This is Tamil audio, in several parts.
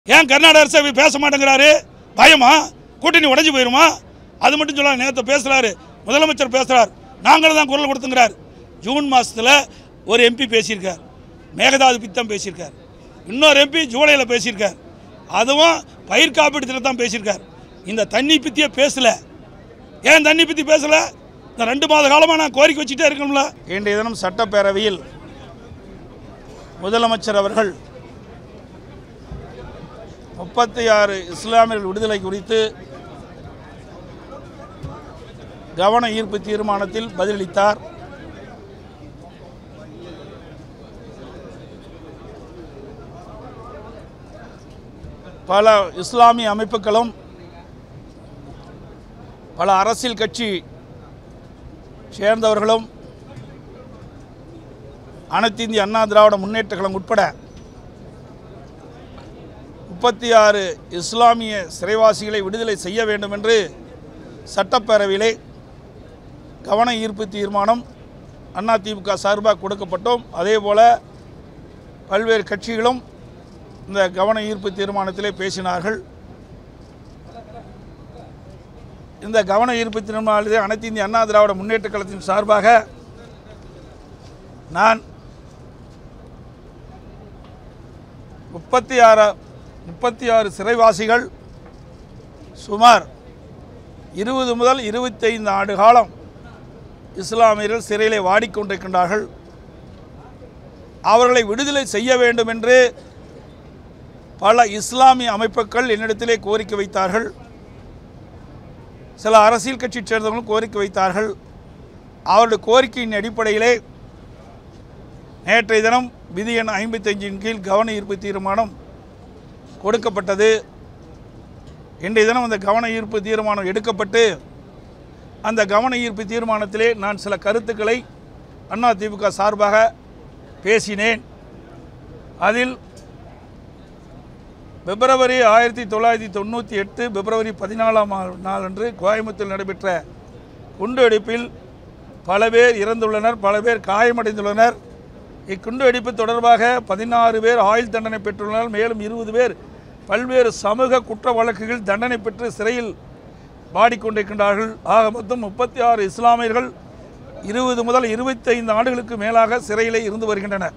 ஏன் கர்நாடக அரசு போய் பேச மாட்டேங்கிறாரு பயமா கூட்டணி உடைஞ்சு போயிருமா அது மட்டும் சொல்ல நேற்று பேசுறாரு முதலமைச்சர் பேசுறார் நாங்களும் தான் குரல் கொடுத்துங்கிறார் ஜூன் மாசத்துல ஒரு எம்பி பேசியிருக்கார் மேகதாது பித்தம் பேசியிருக்கார் இன்னொரு எம்பி ஜூலையில் பேசியிருக்கார் அதுவும் பயிர் காப்பீடு திட்டம் பேசியிருக்கார் இந்த தண்ணி பற்றியே பேசல ஏன் தண்ணி பற்றி பேசல இந்த ரெண்டு மாத காலமாக நான் கோரிக்கை வச்சுட்டே இருக்கணும்ல இன்றைய தினம் சட்டப்பேரவையில் முதலமைச்சர் அவர்கள் முப்பத்தி ஆறு இஸ்லாமியர்கள் விடுதலை குறித்து கவன ஈர்ப்பு தீர்மானத்தில் பதிலளித்தார் பல இஸ்லாமிய அமைப்புகளும் பல அரசியல் கட்சி சேர்ந்தவர்களும் அனைத்து இந்திய அண்ணா திராவிட முன்னேற்ற கழகம் உட்பட முப்பத்தி ஆறு இஸ்லாமிய சிறைவாசிகளை விடுதலை செய்ய வேண்டும் என்று சட்டப்பேரவையிலே கவன ஈர்ப்பு தீர்மானம் அதிமுக சார்பாக கொடுக்கப்பட்டோம் அதே போல் பல்வேறு கட்சிகளும் இந்த கவன ஈர்ப்பு தீர்மானத்திலே பேசினார்கள் இந்த கவன ஈர்ப்பு தீர்மானத்திலே அனைத்து இந்திய அண்ணா திராவிட முன்னேற்ற கழகத்தின் சார்பாக நான் முப்பத்தி ஆறு முப்பத்தி ஆறு சிறைவாசிகள் சுமார் இருபது முதல் இருபத்தைந்து ஆண்டு காலம் இஸ்லாமியர்கள் சிறையிலே வாடிக்கொண்டிருக்கின்றார்கள் அவர்களை விடுதலை செய்ய வேண்டும் என்று பல இஸ்லாமிய அமைப்புகள் என்னிடத்திலே கோரிக்கை வைத்தார்கள் சில அரசியல் கட்சி சேர்ந்தவர்களும் கோரிக்கை வைத்தார்கள் அவருடைய கோரிக்கையின் அடிப்படையிலே நேற்றைய தினம் விதி எண் ஐம்பத்தஞ்சின் கீழ் கவன ஈர்ப்பு தீர்மானம் கொடுக்கப்பட்டது இன்றைய தினம் அந்த கவன ஈர்ப்பு தீர்மானம் எடுக்கப்பட்டு அந்த கவன ஈர்ப்பு தீர்மானத்திலே நான் சில கருத்துக்களை அதிமுக சார்பாக பேசினேன் அதில் பிப்ரவரி ஆயிரத்தி தொள்ளாயிரத்தி தொண்ணூற்றி எட்டு பிப்ரவரி பதினாலாம் ஆ- நாளன்று கோயம்புத்தூரில் நடைபெற்ற குண்டுவெடிப்பில் பல பேர் இறந்துள்ளனர் பல பேர் காயமடைந்துள்ளனர் இக்குண்டு வெடிப்பு தொடர்பாக பதினாறு பேர் ஆயுள் தண்டனை பெற்றுள்ளனர் மேலும் இருபது பேர் பல்வேறு சமூக குற்ற வழக்குகள் தண்டனை பெற்று சிறையில் வாடிக்கொண்டிருக்கின்றார்கள் ஆக மொத்தம் முப்பத்தி ஆறு இஸ்லாமியர்கள் இருபது முதல் இருபத்தைந்து ஆண்டுகளுக்கு மேலாக சிறையிலே இருந்து வருகின்றனர்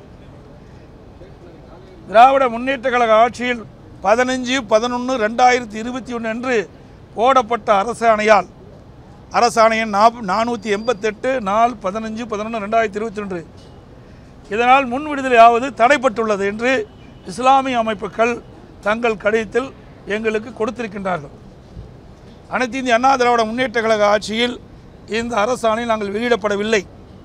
திராவிட முன்னேற்ற கழக ஆட்சியில் பதினஞ்சு பதினொன்று ரெண்டாயிரத்தி இருபத்தி ஒன்று அன்று போடப்பட்ட அரசாணையால் அரசாணை எண் நாப் நானூற்றி எண்பத்தெட்டு நாள் பதினஞ்சு பதினொன்று ரெண்டாயிரத்தி இருபத்தி ஒன்று இதனால் முன் விடுதலையாவது தடைப்பட்டுள்ளது என்று இஸ்லாமிய அமைப்புகள் தங்கள் கடிதத்தில் எங்களுக்கு கொடுத்திருக்கின்றார்கள் அனைத்து இந்திய அண்ணா திராவிட முன்னேற்ற கழக ஆட்சியில் இந்த அரசாணை நாங்கள் வெளியிடப்படவில்லை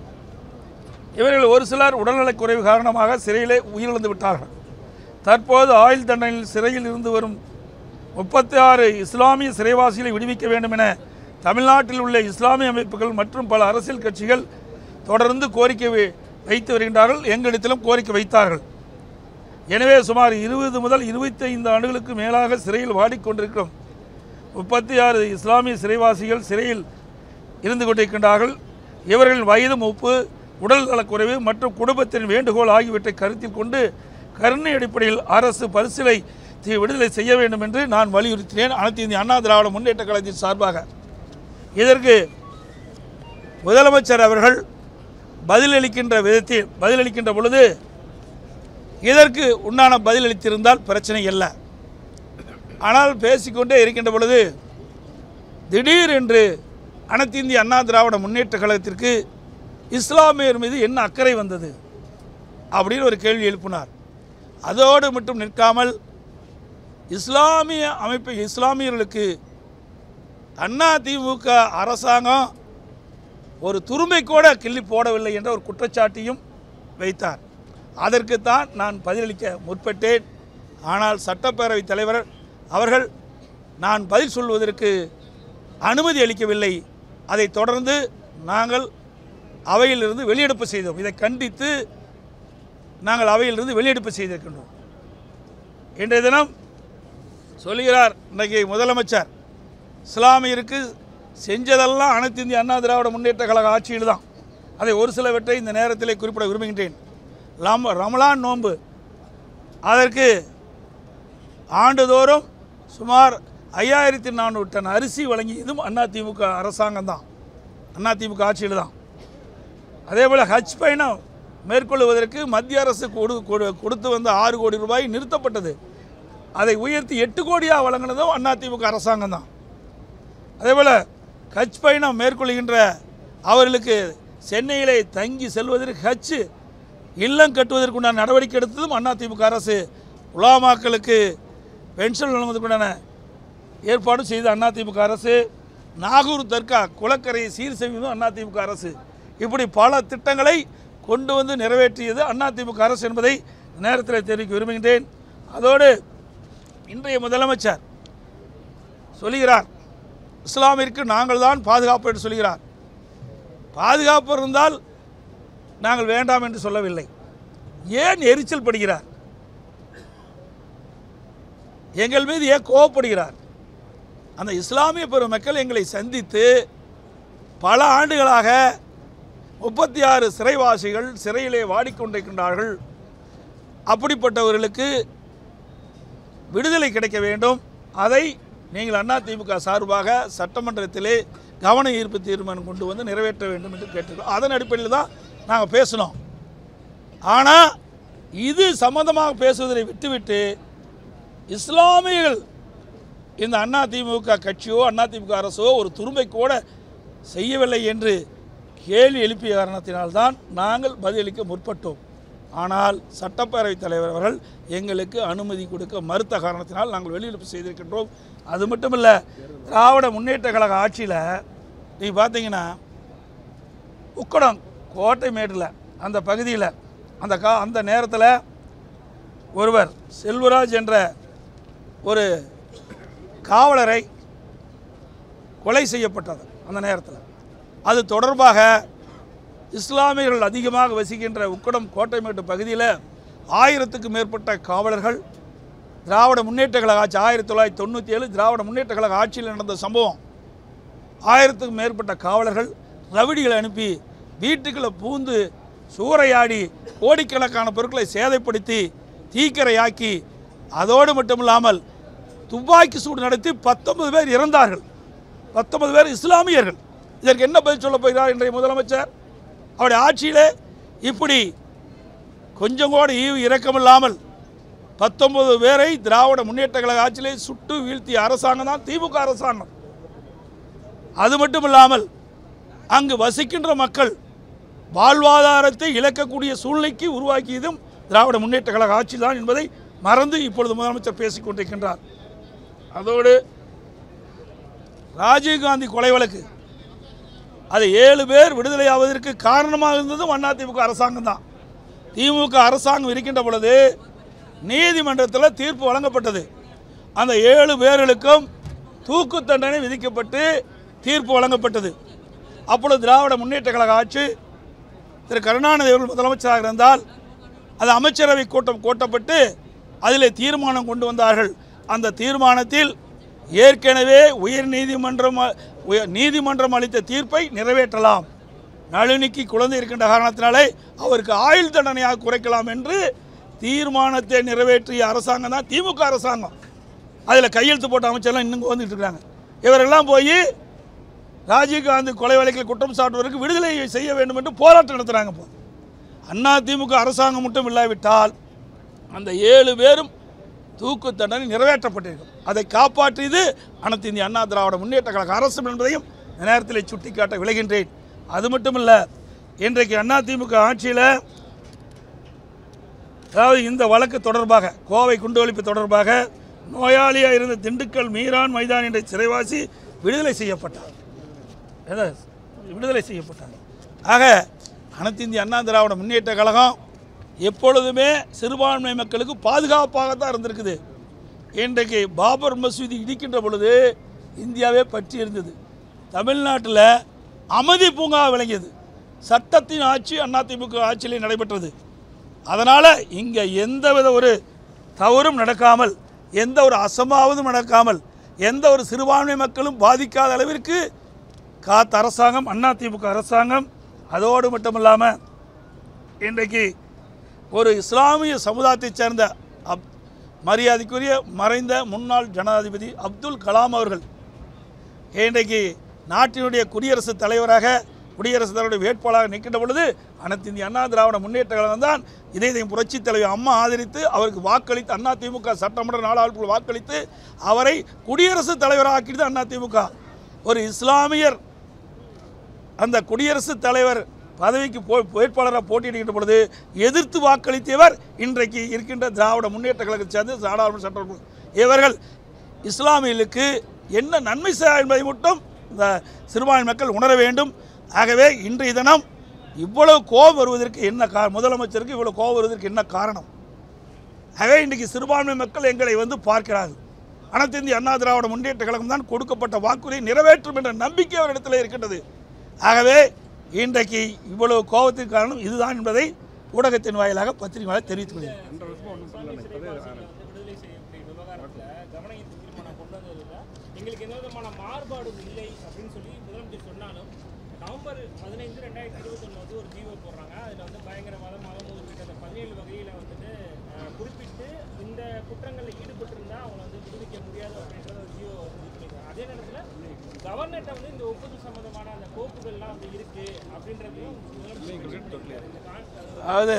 இவர்கள் ஒரு சிலர் உடல்நலக் குறைவு காரணமாக சிறையிலே உயிரிழந்து விட்டார்கள் தற்போது ஆயுள் தண்டனையில் சிறையில் இருந்து வரும் முப்பத்தி ஆறு இஸ்லாமிய சிறைவாசிகளை விடுவிக்க வேண்டும் என தமிழ்நாட்டில் உள்ள இஸ்லாமிய அமைப்புகள் மற்றும் பல அரசியல் கட்சிகள் தொடர்ந்து கோரிக்கை வை- வைத்து வருகின்றார்கள் எங்களிடத்திலும் கோரிக்கை வைத்தார்கள் எனவே சுமார் இருபது முதல் இருபத்தைந்து ஆண்டுகளுக்கு மேலாக சிறையில் வாடிக்கொண்டிருக்கிறோம் முப்பத்தி ஆறு இஸ்லாமிய சிறைவாசிகள் சிறையில் இருந்து கொண்டிருக்கின்றார்கள் இவர்களின் வயது மூப்பு உடல் நலக்குறைவு மற்றும் குடும்பத்தின் வேண்டுகோள் ஆகியவற்றை கருத்தில் கொண்டு கருணை அடிப்படையில் அரசு பரிசீலை தி- விடுதலை செய்ய வேண்டும் என்று நான் வலியுறுத்தினேன் அனைத்து இந்திய அண்ணா திராவிட முன்னேற்ற கழகத்தின் சார்பாக இதற்கு முதலமைச்சர் அவர்கள் பதிலளிக்கின்ற விதத்தில் பதிலளிக்கின்ற பொழுது இதற்கு உண்டான பதிலளித்திருந்தால் பிரச்சனை இல்லை ஆனால் பேசிக்கொண்டே இருக்கின்ற பொழுது திடீர் என்று அனைத்து இந்திய அண்ணா திராவிட முன்னேற்ற கழகத்திற்கு இஸ்லாமியர் மீது என்ன அக்கறை வந்தது அப்படின்னு ஒரு கேள்வி எழுப்பினார் அதோடு மட்டும் நிற்காமல் இஸ்லாமிய அமைப்பு இஸ்லாமியர்களுக்கு அண்ணா திமுக அரசாங்கம் ஒரு துரும்பை கூட கிள்ளி போடவில்லை என்ற ஒரு குற்றச்சாட்டையும் வைத்தார் அதற்குத்தான் நான் பதிலளிக்க முற்பட்டேன் ஆனால் சட்டப்பேரவைத் தலைவர் அவர்கள் நான் பதில் சொல்வதற்கு அனுமதி அளிக்கவில்லை அதைத் தொடர்ந்து நாங்கள் அவையிலிருந்து வெளியெடுப்பு செய்தோம் இதை கண்டித்து நாங்கள் அவையிலிருந்து வெளியெடுப்பு செய்திருக்கின்றோம் இன்றைய தினம் சொல்கிறார் இன்றைக்கு முதலமைச்சர் இஸ்லாமியருக்கு செஞ்சதெல்லாம் அனைத்து இந்திய அண்ணா திராவிட முன்னேற்ற கழக ஆட்சியில் தான் அதை ஒரு சிலவற்றை இந்த நேரத்திலே குறிப்பிட விரும்புகின்றேன் லம் ரமலான் நோன்பு அதற்கு ஆண்டுதோறும் சுமார் ஐயாயிரத்தி நானூறு டன் அரிசி வழங்கியதும் அதிமுக அரசாங்கம் தான் அதிமுக ஆட்சியில் தான் அதே போல் ஹஜ் பயணம் மேற்கொள்வதற்கு மத்திய அரசு கொடு கொடு- கொடுத்து வந்த ஆறு கோடி ரூபாய் நிறுத்தப்பட்டது அதை உயர்த்தி எட்டு கோடியாக வழங்கினதும் அதிமுக அரசாங்கம் தான் அதேபோல் ஹஜ் பயணம் மேற்கொள்கின்ற அவர்களுக்கு சென்னையிலே தங்கி செல்வதற்கு ஹஜ் இல்லம் கட்டுவதற்குண்டான நடவடிக்கை எடுத்ததும் அதிமுக அரசு உலாமாக்களுக்கு பென்ஷன் வழங்குவதற்குண்டான ஏற்பாடு செய்த அதிமுக அரசு நாகூர் தர்கா குளக்கரையை சீர் செய்வதும் அதிமுக அரசு இப்படி பல திட்டங்களை கொண்டு வந்து நிறைவேற்றியது அதிமுக அரசு என்பதை இந்த நேரத்தில் தெரிவிக்க விரும்புகின்றேன் அதோடு இன்றைய முதலமைச்சர் சொல்லுகிறார் இஸ்லாமிற்கு நாங்கள் தான் பாதுகாப்பு என்று சொல்கிறார் பாதுகாப்பு இருந்தால் நாங்கள் வேண்டாம் என்று சொல்லவில்லை ஏன் எரிச்சல் படுகிறார் எங்கள் மீது ஏன் கோவப்படுகிறார் அந்த இஸ்லாமிய பெருமக்கள் எங்களை சந்தித்து பல ஆண்டுகளாக முப்பத்தி ஆறு சிறைவாசிகள் சிறையிலே வாடிக்கொண்டிருக்கின்றார்கள் அப்படிப்பட்டவர்களுக்கு விடுதலை கிடைக்க வேண்டும் அதை நீங்கள் அதிமுக சார்பாக சட்டமன்றத்திலே கவன ஈர்ப்பு தீர்மானம் கொண்டு வந்து நிறைவேற்ற வேண்டும் என்று கேட்டிருக்கோம் அதன் அடிப்படையில் தான் நாங்கள் பேசினோம் ஆனால் இது சம்பந்தமாக பேசுவதை விட்டுவிட்டு இஸ்லாமியர்கள் இந்த அதிமுக கட்சியோ அதிமுக அரசோ ஒரு துரும்பை கூட செய்யவில்லை என்று கேள்வி எழுப்பிய காரணத்தினால்தான் நாங்கள் பதிலளிக்க முற்பட்டோம் ஆனால் சட்டப்பேரவைத் தலைவர் அவர்கள் எங்களுக்கு அனுமதி கொடுக்க மறுத்த காரணத்தினால் நாங்கள் வெளியிழப்பு செய்திருக்கின்றோம் அது மட்டும் இல்லை திராவிட முன்னேற்ற கழக ஆட்சியில் நீங்கள் பார்த்தீங்கன்னா உக்கடம் கோட்டை மேட்டில் அந்த பகுதியில் அந்த கா அந்த நேரத்தில் ஒருவர் செல்வராஜ் என்ற ஒரு காவலரை கொலை செய்யப்பட்டது அந்த நேரத்தில் அது தொடர்பாக இஸ்லாமியர்கள் அதிகமாக வசிக்கின்ற உக்கடம் கோட்டைமேட்டு பகுதியில் ஆயிரத்துக்கு மேற்பட்ட காவலர்கள் திராவிட முன்னேற்ற கழக ஆட்சி ஆயிரத்தி தொள்ளாயிரத்தி தொண்ணூற்றி ஏழு திராவிட முன்னேற்ற கழக ஆட்சியில் நடந்த சம்பவம் ஆயிரத்துக்கும் மேற்பட்ட காவலர்கள் ரவிடிகளை அனுப்பி வீட்டுக்குள்ளே பூந்து சூறையாடி கோடிக்கணக்கான பொருட்களை சேதைப்படுத்தி தீக்கிரையாக்கி அதோடு மட்டுமில்லாமல் துப்பாக்கி சூடு நடத்தி பத்தொன்பது பேர் இறந்தார்கள் பத்தொன்பது பேர் இஸ்லாமியர்கள் இதற்கு என்ன பதில் சொல்ல போகிறார் இன்றைய முதலமைச்சர் அவருடைய ஆட்சியிலே இப்படி கொஞ்சம் கூட ஈவு இரக்கமில்லாமல் பத்தொன்பது பேரை திராவிட முன்னேற்ற கழக ஆட்சியிலே சுட்டு வீழ்த்திய அரசாங்கம் தான் திமுக அரசாங்கம் அது மட்டும் இல்லாமல் அங்கு வசிக்கின்ற மக்கள் வாழ்வாதாரத்தை இழக்கக்கூடிய சூழ்நிலைக்கு உருவாக்கியதும் திராவிட முன்னேற்ற கழக ஆட்சி தான் என்பதை மறந்து இப்பொழுது முதலமைச்சர் பேசிக் கொண்டிருக்கின்றார் அதோடு ராஜீவ்காந்தி கொலை வழக்கு அது ஏழு பேர் விடுதலையாவதற்கு காரணமாக இருந்ததும் அதிமுக அரசாங்கம் தான் திமுக அரசாங்கம் இருக்கின்ற பொழுது நீதிமன்றத்தில் தீர்ப்பு வழங்கப்பட்டது அந்த ஏழு பேர்களுக்கும் தூக்கு தண்டனை விதிக்கப்பட்டு தீர்ப்பு வழங்கப்பட்டது அப்பொழுது திராவிட முன்னேற்ற கழக ஆட்சி திரு கருணாநிதி அவர்கள் முதலமைச்சராக இருந்தால் அது அமைச்சரவை கூட்டம் கூட்டப்பட்டு அதில் தீர்மானம் கொண்டு வந்தார்கள் அந்த தீர்மானத்தில் ஏற்கனவே உயர் நீதிமன்றம் உயர் நீதிமன்றம் அளித்த தீர்ப்பை நிறைவேற்றலாம் நளினிக்கு குழந்தை இருக்கின்ற காரணத்தினாலே அவருக்கு ஆயுள் தண்டனையாக குறைக்கலாம் என்று தீர்மானத்தை நிறைவேற்றிய அரசாங்கம் தான் திமுக அரசாங்கம் அதில் கையெழுத்து போட்ட அமைச்சர்லாம் இன்னும் வந்துட்டு இருக்காங்க இவரெல்லாம் போய் ராஜீவ்காந்தி கொலை வழக்கில் குற்றம் சாட்டுவதற்கு விடுதலை செய்ய வேண்டும் என்று போராட்டம் நடத்துகிறாங்க இப்போ அண்ணா திமுக அரசாங்கம் மட்டும் இல்லாவிட்டால் அந்த ஏழு பேரும் தூக்கு தண்டனை நிறைவேற்றப்பட்டிருக்கும் அதை காப்பாற்றியது அனைத்து இந்திய அண்ணா திராவிட முன்னேற்ற கழக அரசு என்பதையும் இந்த நேரத்தில் சுட்டிக்காட்ட விளைகின்றேன் அது மட்டும் இல்லை இன்றைக்கு அண்ணா திமுக ஆட்சியில் அதாவது இந்த வழக்கு தொடர்பாக கோவை குண்டுவெளிப்பு தொடர்பாக நோயாளியாக இருந்த திண்டுக்கல் மீரான் மைதான் என்ற சிறைவாசி விடுதலை செய்யப்பட்டார் எதை? விடுதலை செய்யப்பட்டார் ஆக அனைத்து இந்திய அண்ணா திராவிட முன்னேற்ற கழகம் எப்பொழுதுமே சிறுபான்மை மக்களுக்கு பாதுகாப்பாக தான் இருந்திருக்குது இன்றைக்கு பாபர் மசூதி இடிக்கின்ற பொழுது இந்தியாவே பற்றி இருந்தது தமிழ்நாட்டில் அமைதி பூங்கா விளங்கியது சட்டத்தின் ஆட்சி அதிமுக ஆட்சியிலே நடைபெற்றது அதனால் இங்கே எந்தவித ஒரு தவறும் நடக்காமல் எந்த ஒரு அசம்பாவிதம் நடக்காமல் எந்த ஒரு சிறுபான்மை மக்களும் பாதிக்காத அளவிற்கு காத்த அரசாங்கம் அதிமுக அரசாங்கம் அதோடு மட்டுமில்லாமல் இன்றைக்கு ஒரு இஸ்லாமிய சமுதாயத்தைச் சேர்ந்த அப் மரியாதைக்குரிய மறைந்த முன்னாள் ஜனாதிபதி அப்துல் கலாம் அவர்கள் இன்றைக்கு நாட்டினுடைய குடியரசுத் தலைவராக குடியரசுத் தலைவருடைய வேட்பாளராக நிற்கின்ற பொழுது அனைத்து இந்திய அண்ணா திராவிட முன்னேற்ற கழகம் தான் இதய புரட்சித் தலைவர் அம்மா ஆதரித்து அவருக்கு வாக்களித்து அண்ணா திமுக சட்டமன்ற நாடாளுமன்ற வாக்களித்து அவரை குடியரசுத் தலைவராக ஆக்கியது அண்ணா திமுக ஒரு இஸ்லாமியர் அந்த குடியரசுத் தலைவர் பதவிக்கு போ வேட்பாளராக போட்டியிடுகின்ற பொழுது எதிர்த்து வாக்களித்தவர் இன்றைக்கு இருக்கின்ற திராவிட முன்னேற்ற கழகத்தை சேர்ந்த நாடாளுமன்ற சட்ட இவர்கள் இஸ்லாமியர்களுக்கு என்ன நன்மை செய்ய என்பதை மட்டும் இந்த சிறுபான்மை மக்கள் உணர வேண்டும் ஆகவே இன்றைய தினம் இவ்வளவு கோபம் வருவதற்கு என்ன கா முதலமைச்சருக்கு இவ்வளவு கோபம் வருவதற்கு என்ன காரணம் ஆகவே இன்றைக்கு சிறுபான்மை மக்கள் எங்களை வந்து பார்க்கிறார்கள் அனைத்து இந்திய அண்ணா திராவிட முன்னேற்ற கழகம் தான் கொடுக்கப்பட்ட வாக்குறுதியை நிறைவேற்றும் என்ற நம்பிக்கை அவரிடத்தில் இருக்கின்றது ஆகவே இன்றைக்கு இவ்வளவு கோபத்திற்கு காரணம் இதுதான் என்பதை ஊடகத்தின் வாயிலாக பத்திரிகை வாயிலாக தெரிவித்துக் கொள்கிறேன் விடுதலை செய்யக்கூடிய விவகாரத்துல கவன ஈர்ப்பு தீர்மானம் கொண்டு வந்ததுல எங்களுக்கு எந்த விதமான மாறுபாடும் இல்லை அப்படின்னு சொல்லி முதலமைச்சர் சொன்னாலும் நவம்பர் பதினைந்து ரெண்டாயிரத்தி இருபத்தொன்னு வந்து ஒரு ஜீவோ போடுறாங்க அதில் வந்து பயங்கரவாதம் மதம் உள்ளிட்ட அந்த பதினேழு வகையில் வந்துட்டு அஹ், குறிப்பிட்டு இந்த குற்றங்களில் ஈடுபட்டிருந்தா அவங்களை வந்து விடுவிக்க முடியாது அப்படின்ற ஒரு ஜீவோ வந்து இது பண்ணியிருக்காங்க அதே நேரத்தில் கவர்னர்கிட்ட வந்து இந்த ஒப்புதல் சம்பந்தமான அந்த கோப்புகள்லாம் வந்து இருக்கு அப்படின்றதையும் முதலமைச்சர் சொல்லியிருக்காரு. இந்த கான் அதாவது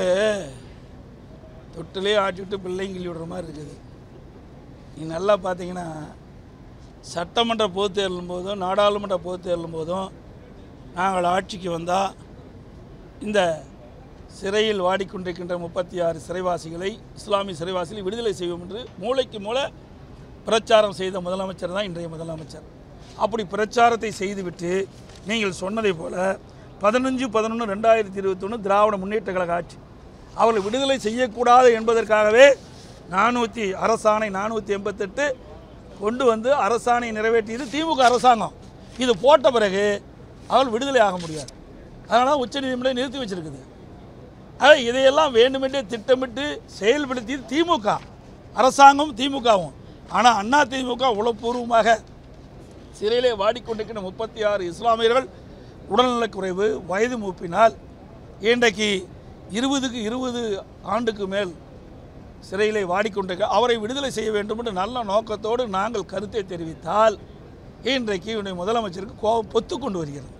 தொட்டிலே ஆட்டிவிட்டு பிள்ளைங்க விடுற மாதிரி இருக்குது நீ நல்லா பார்த்தீங்கன்னா சட்டமன்ற பொதுத் தேர்தலும் போதும் நாடாளுமன்ற பொதுத் தேர்தலும் போதும் நாங்கள் ஆட்சிக்கு வந்தால் இந்த சிறையில் வாடிக்கொண்டிருக்கின்ற முப்பத்தி ஆறு சிறைவாசிகளை இஸ்லாமிய சிறைவாசிகளை விடுதலை செய்வோம் என்று மூளைக்கு மூளை பிரச்சாரம் செய்த முதலமைச்சர் தான் இன்றைய முதலமைச்சர் அப்படி பிரச்சாரத்தை செய்துவிட்டு நீங்கள் சொன்னதை போல பதினஞ்சு பதினொன்று ரெண்டாயிரத்தி இருபத்தொன்று திராவிட முன்னேற்ற கழக ஆட்சி அவர்களை விடுதலை செய்யக்கூடாது என்பதற்காகவே நானூற்றி அரசாணை நானூற்றி எண்பத்தெட்டு கொண்டு வந்து அரசாணை நிறைவேற்றியது திமுக அரசாங்கம் இது போட்ட பிறகு அவர்கள் விடுதலை ஆக முடியாது அதனால் உச்சநீதிமன்றம் நிறுத்தி வச்சிருக்குது ஆக இதையெல்லாம் வேண்டுமென்றே திட்டமிட்டு செயல்படுத்தியது திமுக அரசாங்கம் திமுகவும் ஆனால் அண்ணா திமுக உளப்பூர்வமாக சிறையிலே வாடிக்கொண்டிருக்கிற முப்பத்தி ஆறு இஸ்லாமியர்கள் உடல்நலக்குறைவு வயது மூப்பினால் இன்றைக்கு இருபதுக்கு இருபது ஆண்டுக்கு மேல் சிறையிலே வாடிக்கொண்டிருக்க அவரை விடுதலை செய்ய வேண்டும் என்று நல்ல நோக்கத்தோடு நாங்கள் கருத்தை தெரிவித்தால் இன்றைக்கு இவனுடைய முதலமைச்சருக்கு கோபம் பொத்து கொண்டு வருகிறது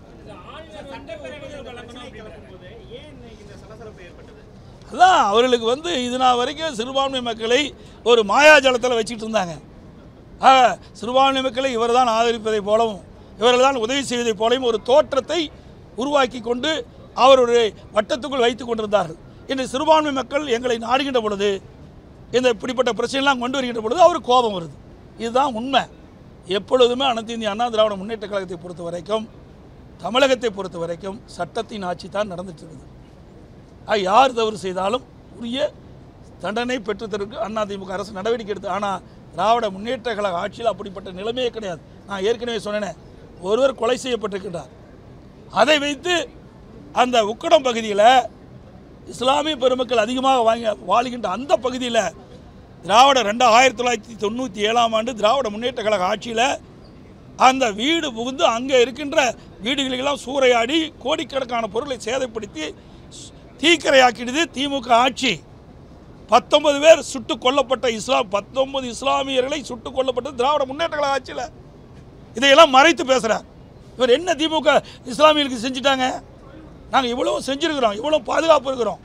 அதான் அவர்களுக்கு வந்து இது நாள் வரைக்கும் சிறுபான்மை மக்களை ஒரு மாயாஜலத்தில் வச்சுக்கிட்டு இருந்தாங்க ஆக, சிறுபான்மை மக்களை இவர்தான் ஆதரிப்பதைப் போலவும் இவர்கள் தான் உதவி செய்வதைப் போலவும் ஒரு தோற்றத்தை உருவாக்கி கொண்டு அவருடைய வட்டத்துக்குள் வைத்துக் கொண்டிருந்தார்கள் இன்று சிறுபான்மை மக்கள் எங்களை நாடுகின்ற பொழுது இந்த இப்படிப்பட்ட பிரச்சனைலாம் கொண்டு வருகின்ற பொழுது அவருக்கு கோபம் வருது இதுதான் உண்மை எப்பொழுதுமே அனைத்து இந்திய அண்ணா திராவிட முன்னேற்ற கழகத்தை பொறுத்த வரைக்கும் தமிழகத்தை பொறுத்த வரைக்கும் சட்டத்தின் ஆட்சி தான் நடந்துட்டு இருக்குது ஆக யார் தவறு செய்தாலும் உரிய தண்டனை பெற்றுத்தருக்கு அதிமுக அரசு நடவடிக்கை எடுத்து ஆனால் திராவிட முன்னேற்ற கழக ஆட்சியில் அப்படிப்பட்ட நிலைமையே கிடையாது நான் ஏற்கனவே சொன்னேனே ஒருவர் கொலை செய்யப்பட்டிருக்கின்றார் அதை வைத்து அந்த உக்கடம் பகுதியில் இஸ்லாமிய பெருமக்கள் அதிகமாக வாங்கி வாழுகின்ற அந்த பகுதியில் திராவிட ரெண்டு ஆயிரத்தி தொள்ளாயிரத்தி தொண்ணூற்றி ஏழாம் ஆண்டு திராவிட முன்னேற்ற கழக ஆட்சியில் அந்த வீடு புகுந்து அங்கே இருக்கின்ற வீடுகளெல்லாம் சூறையாடி கோடிக்கணக்கான பொருளை சேதப்படுத்தி சு- தீக்கிரையாக்கிடுது திமுக ஆட்சி பத்தொன்பது பேர் சுட்டு கொல்லப்பட்ட இஸ்லாம் பத்தொன்பது இஸ்லாமியர்களை சுட்டு கொல்லப்பட்டது திராவிட முன்னேற்ற கழக ஆட்சியில் இதையெல்லாம் மறைத்து பேசுகிறார் இவர் என்ன திமுக இஸ்லாமியர்களுக்கு செஞ்சுட்டாங்க நாங்கள் இவ்வளோ செஞ்சுருக்கிறோம் இவ்வளோ பாதுகாப்பு இருக்கிறோம்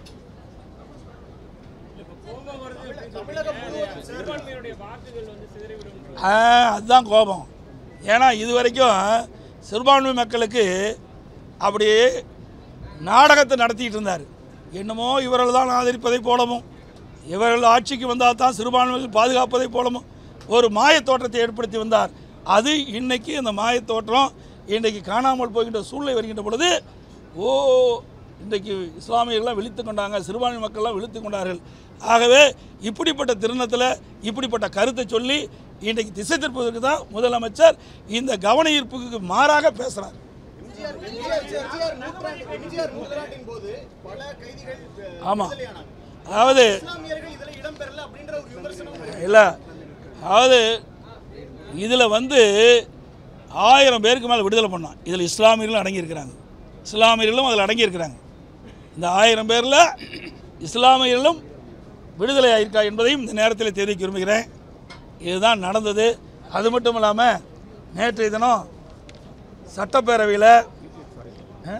சிறுபான்மையினுடைய வாக்குகள் வந்து சிதறிவிடும் ஆ, அதுதான் கோபம் ஏன்னா இது வரைக்கும் சிறுபான்மை மக்களுக்கு அப்படியே நாடகத்தை நடத்திட்டு இருந்தார் என்னமோ இவர்கள் தான் ஆதரிப்பதை போலவும் இவர்கள் ஆட்சிக்கு வந்தால் தான் சிறுபான்மைகள் பாதுகாப்பதை போலவும் ஒரு மாயத் தோற்றத்தை ஏற்படுத்தி வந்தார் அது இன்னைக்கு அந்த மாயத் தோற்றம் இன்றைக்கு காணாமல் போகின்ற சூழ்நிலை வருகின்ற பொழுது ஓ இன்றைக்கு இஸ்லாமியர்கள்லாம் விழித்து கொண்டாங்க சிறுபான்மை மக்கள்லாம் விழித்து கொண்டார்கள் ஆகவே இப்படிப்பட்ட திருநத்தில் இப்படிப்பட்ட கருத்தை சொல்லி இன்றைக்கு திசை திருப்பதற்கு தான் முதலமைச்சர் இந்த கவன ஈர்ப்புக்கு மாறாக பேசுகிறார் எம்ஜிஆர் எம்ஜிஆர் நூற்றாண்டு எம்ஜிஆர் நூற்றாண்டின் போது பல கைதிகள் அஹ், ஆமாம் விடுதலையானாங்க அதாவது இஸ்லாமியர்கள் இதுல இடம்பெறல அப்படின்ற ஒரு விமர்சனம் இல்லை அதாவது இதில் வந்து ஆயிரம் பேருக்கு மேலே விடுதலை பண்ணான் இதில் இஸ்லாமியர்களும் அடங்கியிருக்கிறாங்க இஸ்லாமியர்களும் அதில் அடங்கியிருக்கிறாங்க இந்த ஆயிரம் பேரில் இஸ்லாமியர்களும் விடுதலை ஆயிருக்கா என்பதையும் இந்த நேரத்தில் தெரிவிக்க விரும்புகிறேன் இதுதான் நடந்தது அது மட்டும் இல்லாமல் நேற்றைய தினம் சட்டப்பேரவையில் அஹ்,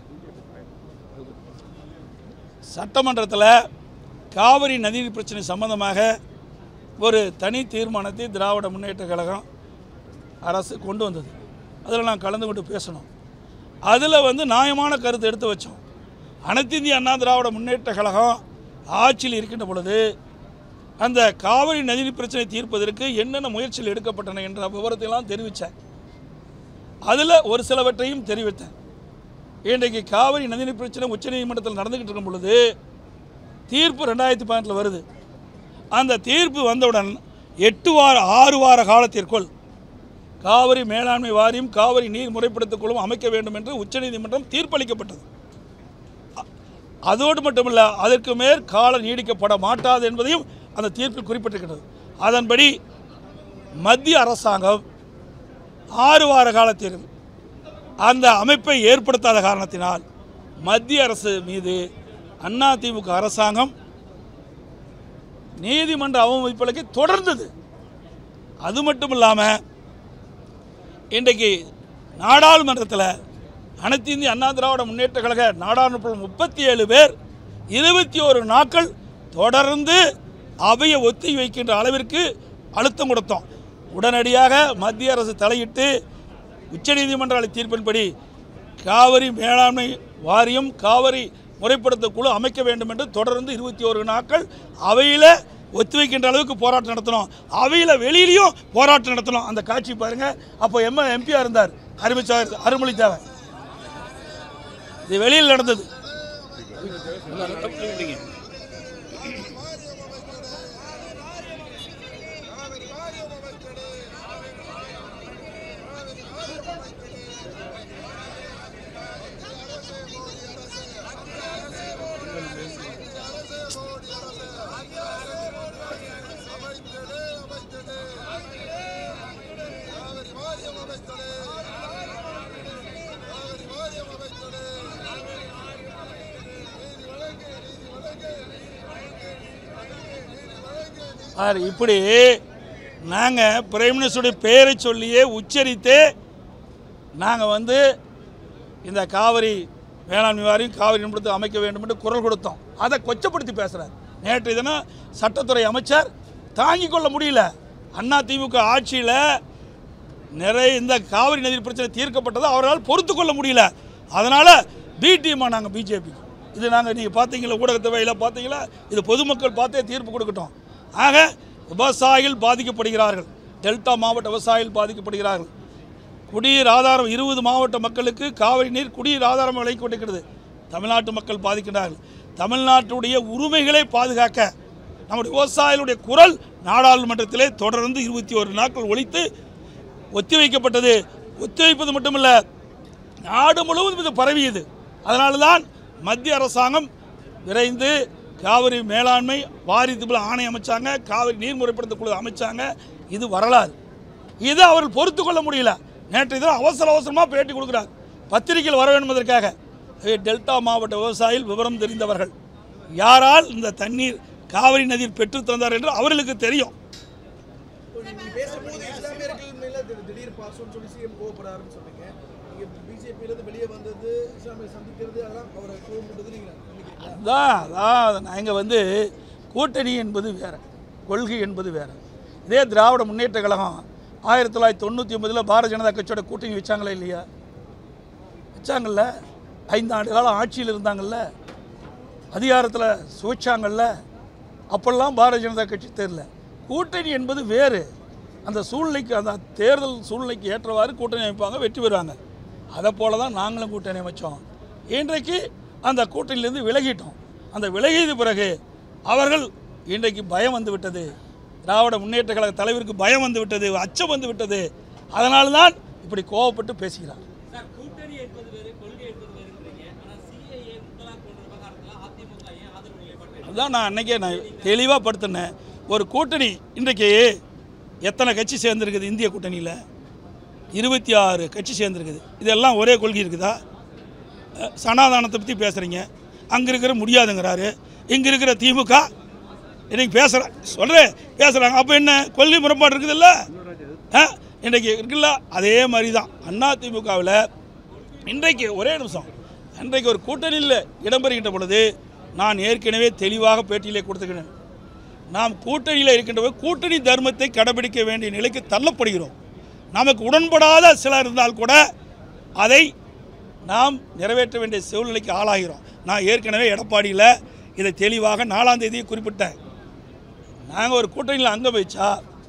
சட்டமன்றத்தில் காவிரி நதிநீர் பிரச்சனை சம்பந்தமாக ஒரு தனி தீர்மானத்தை திராவிட முன்னேற்ற கழகம் அரசு கொண்டு வந்தது அதில் நான் கலந்து கொண்டு பேசணும் அதில் வந்து நியாயமான கருத்து எடுத்து வச்சோம் அனைத்து இந்திய அண்ணா திராவிட முன்னேற்ற கழகம் ஆட்சியில் இருக்கின்ற பொழுது அந்த காவிரி நதிநீர் பிரச்சனை தீர்ப்பதற்கு என்னென்ன முயற்சிகள் எடுக்கப்பட்டன என்ற விவரத்தையெல்லாம் தெரிவித்தேன் அதில் ஒரு சிலவற்றையும் தெரிவித்தேன் இன்றைக்கு காவிரி நதிநீர் பிரச்சனை உச்சநீதிமன்றத்தில் நடந்துக்கிட்டு இருக்கும் பொழுது தீர்ப்பு ரெண்டாயிரத்தி பதினெட்டில் வருது அந்த தீர்ப்பு வந்தவுடன் எட்டு வார ஆறு வார காலத்திற்குள் காவிரி மேலாண்மை வாரியம் காவிரி நீர் முறைப்படுத்திக் குழுவும் அமைக்க வேண்டும் என்று உச்சநீதிமன்றம் தீர்ப்பளிக்கப்பட்டது அ- அதோடு மட்டுமல்ல அதற்கு மேற் காலம் நீடிக்கப்பட மாட்டாது என்பதையும் அந்த தீர்ப்பில் குறிப்பிட்டிருக்கிறது அதன்படி மத்திய அரசாங்கம் ஆறு வார காலத்தில் அந்த அமைப்பை ஏற்படுத்தாத காரணத்தினால் மத்திய அரசு மீது அதிமுக அரசாங்கம் நீதிமன்ற அவமதிப்பளிக்கை தொடர்ந்தது அது மட்டும் இல்லாமல் இன்றைக்கு நாடாளுமன்றத்தில் அனைத்து இந்திய அண்ணா திராவிட முன்னேற்ற கழக நாடாளுமன்ற முப்பத்தி ஏழு பேர் இருபத்தி ஒரு நாட்கள் தொடர்ந்து அவையை ஒத்தி வைக்கின்ற அளவிற்கு அழுத்தம் கொடுத்தோம் உடனடியாக மத்திய அரசு தலையிட்டு உச்சநீதிமன்ற அளித்த தீர்ப்பின்படி காவிரி மேலாண்மை வாரியம் காவிரி முறைப்படுத்த குழு அமைக்க வேண்டும் என்று தொடர்ந்து இருபத்தி ஒரு நாட்கள் அவையில் ஒத்திவைக்கின்ற அளவுக்கு போராட்டம் நடத்தினோம் அவையில் வெளியிலையும் போராட்டம் நடத்தினோம் அந்த காட்சி பாருங்க அப்போ எம் எம்பியாக இருந்தார் அருமிச்சார் அருமொழித்தேவன் இது வெளியில் நடந்தது சார் இப்படி நாங்கள் பிரைம் மினிஸ்டருடைய பெயரை சொல்லியே உச்சரித்தே நாங்கள் வந்து இந்த காவிரி வேளாண்மை வாரியம் காவிரி நிமிடத்தை அமைக்க வேண்டும் என்று குரல் கொடுத்தோம் அதை கொச்சப்படுத்தி பேசுகிறார் நேற்று தினம் சட்டத்துறை அமைச்சர் தாங்கிக் கொள்ள முடியல அண்ணா திமுக ஆட்சியில் நிறைய இந்த காவிரி நதி பிரச்சனை தீர்க்கப்பட்டதை அவரால் பொறுத்து கொள்ள முடியல அதனால் பி டீமா நாங்கள் பிஜேபி இது நாங்கள் நீங்கள் பார்த்தீங்களா ஊடகத்தை வகையில் பார்த்தீங்களா இது பொதுமக்கள் பார்த்தே தீர்ப்பு கொடுக்கட்டும் ஆக விவசாயிகள் பாதிக்கப்படுகிறார்கள் டெல்டா மாவட்ட விவசாயிகள் பாதிக்கப்படுகிறார்கள் குடிநீர் ஆதாரம் இருபது மாவட்ட மக்களுக்கு காவிரி நீர் குடிநீர் ஆதாரம் விலை கொண்டிருக்கிறது தமிழ்நாட்டு மக்கள் பாதிக்கிறார்கள் தமிழ்நாட்டுடைய உரிமைகளை பாதுகாக்க நம்முடைய விவசாயிகளுடைய குரல் நாடாளுமன்றத்திலே தொடர்ந்து இருபத்தி ஒரு நாட்கள் ஒழித்து ஒத்திவைக்கப்பட்டது ஒத்திவைப்பது மட்டுமல்ல நாடு முழுவதும் இது பரவியது அதனால தான் மத்திய அரசாங்கம் விரைந்து காவிரி மேலாண்மை வாரியத்துக்குள்ள ஆணை அமைச்சாங்க காவிரி நீர் முறைப்படுத்த குழு அமைச்சாங்க இது வரலாறு இதை அவர்கள் பொறுத்து கொள்ள முடியல நேற்று இதில் அவசர அவசரமாக பேட்டி கொடுக்குறார் பத்திரிகையில் வர வேண்டும் என்பதற்காக ஆகவே டெல்டா மாவட்ட விவசாயிகள் விவரம் தெரிந்தவர்கள் யாரால் இந்த தண்ணீர் காவிரி நதியில் பெற்று தந்தார் என்று அவர்களுக்கு தெரியும் நீங்க பேசும்போது இஸ்லாமியர்கள் மேல திடீர் திடீர் பாசம்னு சொல்லி சிஎம் கோவப்படுறாருன்னு சொன்னீங்க நீங்க பிஜேபியில இருந்து வெளியே வந்தது இஸ்லாமிய சந்திக்கிறது அதெல்லாம் அவரை கோவப்பட்டது நீங்க நினைக்கிறீங்களா அதான் அதான் நாங்கள் வந்து கூட்டணி என்பது வேறு கொள்கை என்பது வேறு இதே திராவிட முன்னேற்ற கழகம் ஆயிரத்தி தொள்ளாயிரத்தி தொண்ணூற்றி ஒன்பதில் பாரதிய ஜனதா கட்சியோட கூட்டணி வச்சாங்களா இல்லையா வச்சாங்கல்ல ஐந்து ஆண்டு காலம் ஆட்சியில் இருந்தாங்கல்ல அதிகாரத்தில் சுவைச்சாங்கல்ல அப்பெல்லாம் பாரதிய ஜனதா கட்சி தெரியல கூட்டணி என்பது வேறு அந்த சூழ்நிலைக்கு அந்த தேர்தல் சூழ்நிலைக்கு ஏற்றவாறு கூட்டணி அமைப்பாங்க வெற்றி பெறுவாங்க அதை போல தான் நாங்களும் கூட்டணி அமைச்சோம் இன்றைக்கு அந்த கூட்டணியிலேருந்து விலகிட்டோம் அந்த விலகியது பிறகு அவர்கள் இன்றைக்கு பயம் வந்து விட்டது திராவிட முன்னேற்ற கழக தலைவருக்கு பயம் வந்து விட்டது அச்சம் வந்து விட்டது அதனால தான் இப்படி கோவப்பட்டு பேசுகிறார் சார் கூட்டணி என்பது வேறு கொள்கை என்பது வேறுன்றீங்க ஆனால் சிஏஏ முத்தலாக் போன்ற விவகாரத்தில் அதிமுக ஏன் ஆதரவு நிலைப்பாடு அதுதான் நான் அன்றைக்கே நான் தெளிவாக படுத்தினேன் ஒரு கூட்டணி இன்றைக்கு எத்தனை கட்சி சேர்ந்துருக்குது இந்திய கூட்டணியில் இருபத்தி ஆறு கட்சி சேர்ந்துருக்குது இதெல்லாம் ஒரே கொள்கை இருக்குதா அஹ், சனாதானத்தை பற்றி பேசுகிறீங்க அங்கே இருக்கிற முடியாதுங்கிறாரு இங்கே இருக்கிற திமுக இன்னைக்கு பேசுகிறேன் சொல்கிறேன் பேசுகிறாங்க அப்போ என்ன கொள்கை முரண்பாடு இருக்குதுல்ல ஆ இன்றைக்கு இருக்குல்ல அதே மாதிரி தான் அதிமுகவில் இன்றைக்கு ஒரே நிமிஷம் இன்றைக்கு ஒரு கூட்டணியில் இடம்பெறுகின்ற பொழுது நான் ஏற்கனவே தெளிவாக பேட்டியிலே கொடுத்துக்கிறேன் நாம் கூட்டணியில் இருக்கின்ற போது கூட்டணி தர்மத்தை கடைபிடிக்க வேண்டிய நிலைக்கு தள்ளப்படுகிறோம் நமக்கு உடன்படாத சிலர் இருந்தால் கூட அதை நாம் நிறைவேற்ற வேண்டிய சூழ்நிலைக்கு ஆளாகிறோம் நான் ஏற்கனவே எடப்பாடியில் இதை தெளிவாக நாலாம் தேதியை குறிப்பிட்டேன் நாங்கள் ஒரு கூட்டணியில் அங்கம் வச்சா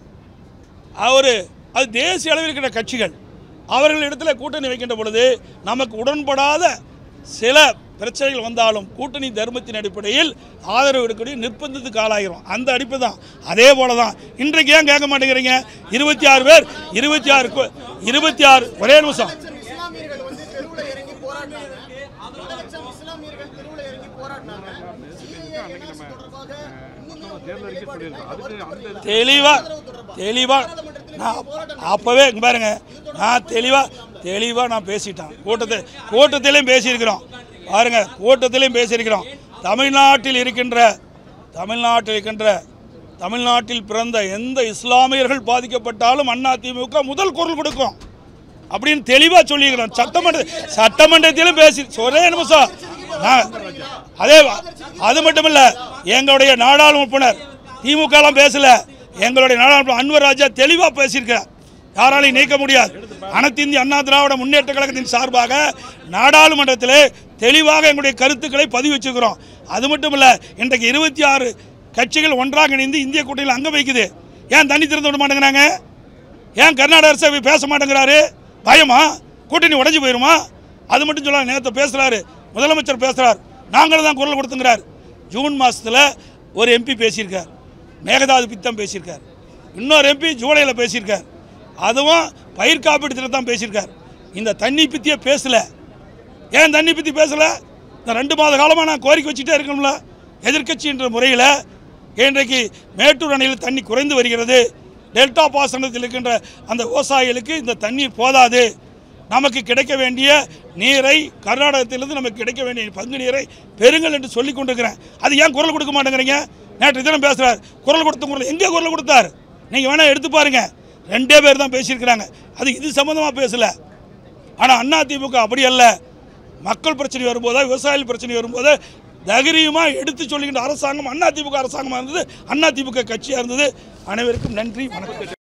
அவர் அது தேசிய அளவில் இருக்கிற கட்சிகள் அவர்களிடத்துல கூட்டணி வைக்கின்ற பொழுது நமக்கு உடன்படாத சில பிரச்சனைகள் வந்தாலும் கூட்டணி தர்மத்தின் அடிப்படையில் ஆதரவு எடுக்கக்கூடிய நிர்பந்தத்துக்கு ஆளாகிறோம் அந்த அடிப்பு தான் அதே போல தான் இன்றைக்கு ஏன் கேட்க மாட்டேங்கிறீங்க இருபத்தி ஆறு பேர் இருபத்தி ஆறு கு- இருபத்தி ஆறு ஒரே நிமிஷம் இஸ்லாமியர்கள் வந்து தெருவுல இறங்கி போராடினாங்க பல லட்சம் இஸ்லாமியர்கள் தெருவுல இறங்கி போராடினாங்க சிஏஏ என்ஆர்சி தொடர்பாக இன்னுமே உங்களுடைய நிலைப்பாடு என்ன? வருத்தப்படுறீங்களா? தெளிவா தெளிவா நான் அப்பவே இங்க பாருங்க நான் தெளிவா தெளிவா நான் பேசிட்டேன் கூட்டத்தில் கூட்டத்திலையும் பேசியிருக்கிறோம் பாருங்க கூட்டத்திலையும் பேசியிருக்கிறோம் தமிழ்நாட்டில் இருக்கின்ற தமிழ்நாட்டில் இருக்கின்ற தமிழ்நாட்டில் பிறந்த எந்த இஸ்லாமியர்கள் பாதிக்கப்பட்டாலும் அதிமுக முதல் குரல் கொடுக்கும் அப்படின்னு தெளிவாக சொல்லியிருக்கிறோம் சட்டமன்ற சட்டமன்றத்திலும் பேசி ஒரே நிமிஷம் நான் அதே அது மட்டும் இல்ல எங்களுடைய நாடாளுமன்ற உறுப்பினர் திமுகலாம் பேசல எங்களுடைய நாடாளுமன்ற அன்வர் ராஜா தெளிவாக பேசியிருக்கிறார் யாராலையும் நீக்க முடியாது அனைத்து இந்திய அண்ணா திராவிட முன்னேற்ற கழகத்தின் சார்பாக நாடாளுமன்றத்திலே தெளிவாக எங்களுடைய கருத்துக்களை பதிவு வச்சிருக்கிறோம் அது மட்டும் இல்ல இன்றைக்கு இருபத்தி ஆறு கட்சிகள் ஒன்றாக இணைந்து இந்திய கூட்டணியில் அங்க வைக்குது ஏன் தண்ணி திறந்து விட மாட்டேங்கிறாங்க ஏன் கர்நாடக அரசு போய் பேச மாட்டேங்கிறாரு பயமா கூட்டணி உடைஞ்சு போயிருமா அது மட்டும் சொல்ல நேற்று பேசுகிறாரு முதலமைச்சர் பேசுகிறார் நாங்களும் தான் குரல் கொடுத்துங்கிறார் ஜூன் மாதத்தில் ஒரு எம்பி பேசியிருக்கார் மேகதாது பித்தம் பேசியிருக்கார் இன்னொரு எம்பி ஜூலையில் பேசியிருக்கார் அதுவும் பயிர் காப்பீடு திட்டம் தான் பேசியிருக்கார் இந்த தண்ணி பற்றியே பேசலை ஏன் தண்ணி பற்றி பேசலை இந்த ரெண்டு மாத காலமாக நான் கோரிக்கை வச்சுட்டே இருக்கணும்ல எதிர்க்கட்சி என்ற முறையில் இன்றைக்கு மேட்டூர் அணையில் தண்ணி குறைந்து வருகிறது டெல்டா பாசனத்தில் இருக்கின்ற அந்த விவசாயிகளுக்கு இந்த தண்ணீர் போதாது நமக்கு கிடைக்க வேண்டிய நீரை கர்நாடகத்திலிருந்து நமக்கு கிடைக்க வேண்டிய பங்கு நீரை பெறுங்கள் என்று சொல்லி கொண்டிருக்கிறேன் அது ஏன் குரல் கொடுக்க மாட்டேங்கிறீங்க நேற்று தினம் பேசுகிறார் குரல் கொடுத்த குரல் எங்கே குரல் கொடுத்தார் நீங்கள் வேணால் எடுத்து பாருங்க ரெண்டே பேர் தான் பேசியிருக்கிறாங்க அது இது சம்மந்தமாக பேசலை ஆனால் அதிமுக அப்படி அல்ல மக்கள் பிரச்சனை வரும்போதோ விவசாயிகள் பிரச்சனை வரும்போது தைரியமாக எடுத்து சொல்லுகின்ற அரசாங்கம் அதிமுக அரசாங்கமாக இருந்தது அதிமுக கட்சியாக இருந்தது அனைவருக்கும் நன்றி வணக்கம்